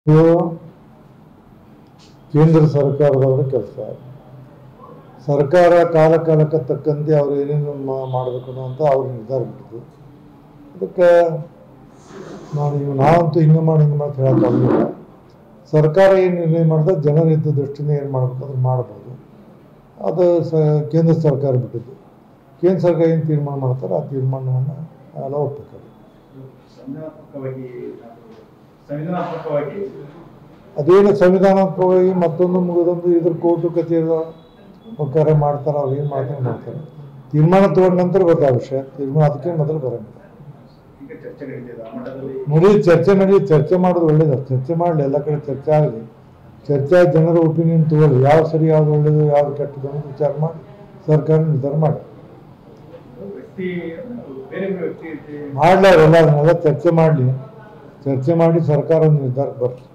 ಇದು ಕೇಂದ್ರ ಸರ್ಕಾರದವರ ಕೆಲಸ ಸರ್ಕಾರ ಕಾಲ ಕಾಲಕ್ಕೆ ತಕ್ಕಂತೆ ಅವ್ರು ಏನೇನು ಮಾ- ಮಾಡಬೇಕು ಅನ್ನೋಂಥ ಅವ್ರ ನಿರ್ಧಾರ ಬಿಟ್ಟಿದ್ದು ಅದಕ್ಕೆ ನಾನು ಇವ್ ನಾವಂತೂ ಹಿಂಗೆ ಮಾಡಿ ಹಿಂಗೆ ಮಾಡಿ ಹೇಳೋಕ್ಕಾಗಲಿಲ್ಲ ಸರ್ಕಾರ ಏನು ನಿರ್ಣಯ ಮಾಡಿದ್ರೆ ಜನರ ಹಿತ ದೃಷ್ಟಿಯಿಂದ ಏನು ಮಾಡಬೇಕು ಅದನ್ನು ಮಾಡ್ಬೋದು ಅದು ಸ ಕೇಂದ್ರ ಸರ್ಕಾರ ಬಿಟ್ಟಿದ್ದು ಕೇಂದ್ರ ಸರ್ಕಾರ ಏನು ತೀರ್ಮಾನ ಮಾಡ್ತಾರೆ ಆ ತೀರ್ಮಾನವನ್ನು ಎಲ್ಲ ಒಪ್ಪಬೇಕಾಗುತ್ತೆ ಸಂವಿಧಾನಾತ್ಮಕವಾಗಿ ಸಂವಿಧಾನಾತ್ಮಕವಾಗಿ ಅದೇನು ಸಂವಿಧಾನಾತ್ಮಕವಾಗಿ ಮತ್ತೊಂದು ಮುಗಿದೊಂದು ಇದ್ರ ಕೋರ್ಟು ಕಚೇರಿ ಕಾರ್ಯ ಮಾಡ್ತಾರೆ ಅವ್ರು ಏನು ಮಾಡ್ತಾರೆ ಮಾಡ್ತಾರೆ ತೀರ್ಮಾನ ತಗೊಂಡ ನಂತರ ಗೊತ್ತಾಗ ವಿಷಯ ತೀರ್ಮಾನ ಅದಕ್ಕೆ ಮೊದಲು ಬರೋಂಗಿಲ್ಲ ಈಗ ಚರ್ಚೆ ನಡೀತಿದೆ ಆ ಮಟ್ಟದಲ್ಲಿ ನೋಡಿ ಚರ್ಚೆ ನಡಿ ಚರ್ಚೆ ಮಾಡೋದು ಒಳ್ಳೇದು ಚರ್ಚೆ ಮಾಡಲಿ ಎಲ್ಲ ಕಡೆ ಚರ್ಚೆ ಆಗಲಿ ಚರ್ಚೆ ಆಗಿ ಜನರ ಒಪಿನಿಯನ್ ತಗೊಳ್ಳಿ ಯಾವ ಸರಿ ಯಾವ್ದು ಒಳ್ಳೇದು ಯಾವ್ದು ಕೆಟ್ಟದ್ದು ಅನ್ನೋದು ವಿಚಾರ ಮಾಡಿ ಸರ್ಕಾರ ನಿರ್ಧಾರ ಮಾಡಿ ವ್ಯಕ್ತಿ ಬೇರೆ ಬೇರೆ ವ್ಯಕ್ತಿ ಮಾಡಲಿ ಅವರೆಲ್ಲ ಅದನ್ನೆಲ್ಲ ಚರ್ಚೆ ಮಾಡಲಿ ಚರ್ಚೆ ಮಾಡಿ ಸರ್ಕಾರ ಒಂದು ನಿರ್ಧಾರಕ್ಕೆ ಬರ್ತದೆ